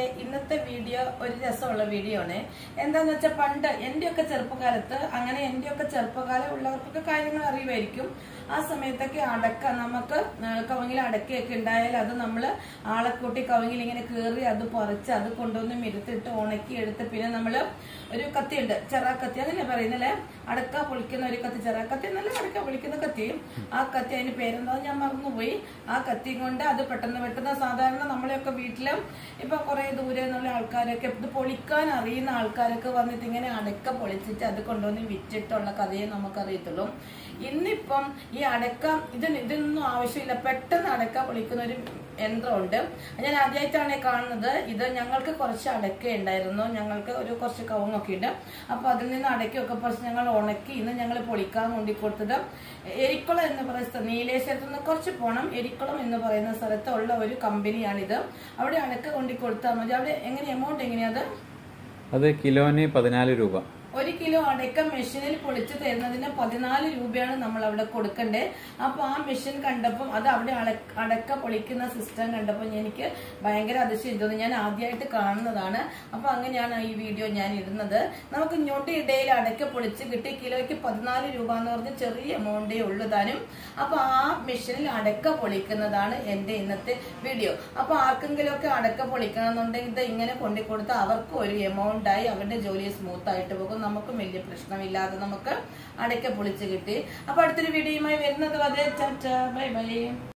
ഇന്നത്തെ വീഡിയോ ഒരു രസമുള്ള വീഡിയോ ആണ് എന്താന്ന് വെച്ചാൽ പണ്ട് എന്റെയൊക്കെ ചെറുപ്പകാലത്ത് അങ്ങനെ എന്റെയൊക്കെ ചെറുപ്പകാലം ഉള്ളവർക്കൊക്കെ കാര്യങ്ങൾ അറിയുമായിരിക്കും ആ സമയത്തൊക്കെ അടക്ക നമുക്ക് ആ, കവുങ്ങിൽ അടക്കയൊക്കെ ഉണ്ടായാൽ അത് നമ്മൾ ആളെ കൂട്ടി കവുങ്ങിൽ ഇങ്ങനെ കീറി അത് പറിച്ച് അത് കൊണ്ടുവന്ന് മിരുത്തിട്ട് ഉണക്കി എടുത്ത് പിന്നെ നമ്മൾ ഒരു കത്തിയുണ്ട് ചെറാക്കത്തി അങ്ങനെ പറയുന്നല്ലേ അടക്ക പൊളിക്കുന്ന ഒരു കത്തി ചെറാക്കത്തി നല്ല അടക്ക പൊളിക്കുന്ന കത്തി ആ കത്തി അതിന് പേരെന്താ ഞാൻ മറന്നുപോയി ആ കത്തിയും കൊണ്ട് അത് പെട്ടെന്ന് പെട്ടെന്ന് സാധാരണ നമ്മളെയൊക്കെ വീട്ടിലും ഇപ്പൊ കുറെ ദൂരെ നിന്നുള്ള ആൾക്കാരൊക്കെ ഇത് പൊളിക്കാൻ അറിയുന്ന ആൾക്കാരൊക്കെ വന്നിട്ട് ഇങ്ങനെ അടക്ക പൊളിച്ചിട്ട് അത് കൊണ്ടുവന്ന് വിറ്റിട്ടുള്ള കഥയെ നമുക്കറിയത്തുള്ളൂ ഇന്നിപ്പം ഈ അടക്ക ഇതിന് ഇതിനൊന്നും ആവശ്യമില്ല പെട്ടെന്ന് അടക്ക പൊളിക്കുന്ന ഒരു യന്ത്രമുണ്ട് ഞാൻ ആദ്യമായിട്ടാണ് ഈ കാണുന്നത് ഇത് ഞങ്ങൾക്ക് കുറച്ച് അടക്ക ഉണ്ടായിരുന്നു ഞങ്ങൾക്ക് ഒരു കുറച്ച് കവുങ്ങൊക്കെ ഉണ്ട് അപ്പൊ അതിൽ നിന്ന് അടയ്ക്കൊക്കെ കുറച്ച് ഞങ്ങൾ ഉണക്കി ഇന്ന് ഞങ്ങൾ പൊളിക്കാൻ കൊണ്ടി കൊടുത്തത് എരിക്കുളം എന്ന് പറയുന്ന സ്ഥലം നീലേശ്വരത്ത് നിന്ന് കുറച്ച് പോണം എരിക്കുളം എന്ന് പറയുന്ന സ്ഥലത്തുള്ള ഒരു കമ്പനിയാണിത് അവിടെ അടക്ക കൊണ്ടി കൊടുത്താൽ മതി അവിടെ എങ്ങനെ എമൗണ്ട് എങ്ങനെയാത് അത് കിലോന് പതിനാല് രൂപ ഒരു കിലോ അടക്ക മെഷീനിൽ പൊളിച്ച് തരുന്നതിന് പതിനാല് രൂപയാണ് നമ്മൾ അവിടെ കൊടുക്കണ്ടേ അപ്പൊ ആ മെഷീൻ കണ്ടപ്പം അത് അവിടെ അള- അടക്ക പൊളിക്കുന്ന സിസ്റ്റം കണ്ടപ്പോൾ എനിക്ക് ഭയങ്കര അതിശയം തോന്നി ഞാൻ ആദ്യമായിട്ട് കാണുന്നതാണ് അപ്പൊ അങ്ങനെയാണ് ഈ വീഡിയോ ഞാൻ ഇടുന്നത് നമുക്ക് ഞൊട്ടി ഇടയിൽ അടക്ക പൊളിച്ച് കിട്ടി കിലോയ്ക്ക് പതിനാല് രൂപ എന്ന് പറഞ്ഞ് ചെറിയ എമൗണ്ടേ ഉള്ളൂ താനും അപ്പൊ ആ മെഷീനിൽ അടക്ക പൊളിക്കുന്നതാണ് എന്റെ ഇന്നത്തെ വീഡിയോ അപ്പൊ ആർക്കെങ്കിലും ഒക്കെ അടക്ക പൊളിക്കണം എന്നുണ്ടെങ്കിൽ ഇത് ഇങ്ങനെ കൊണ്ടുകൊടുത്ത് അവർക്ക് ഒരു എമൗണ്ട് ആയി അവരുടെ ജോലി സ്മൂത്ത് ആയിട്ട് പോകും നമുക്കും വലിയ പ്രശ്നമില്ലാതെ നമുക്ക് അടക്ക പൊളിച്ച് കിട്ടി അപ്പൊ അടുത്തൊരു വീഡിയോയുമായി വരുന്നത് വരെ ബൈ ബൈ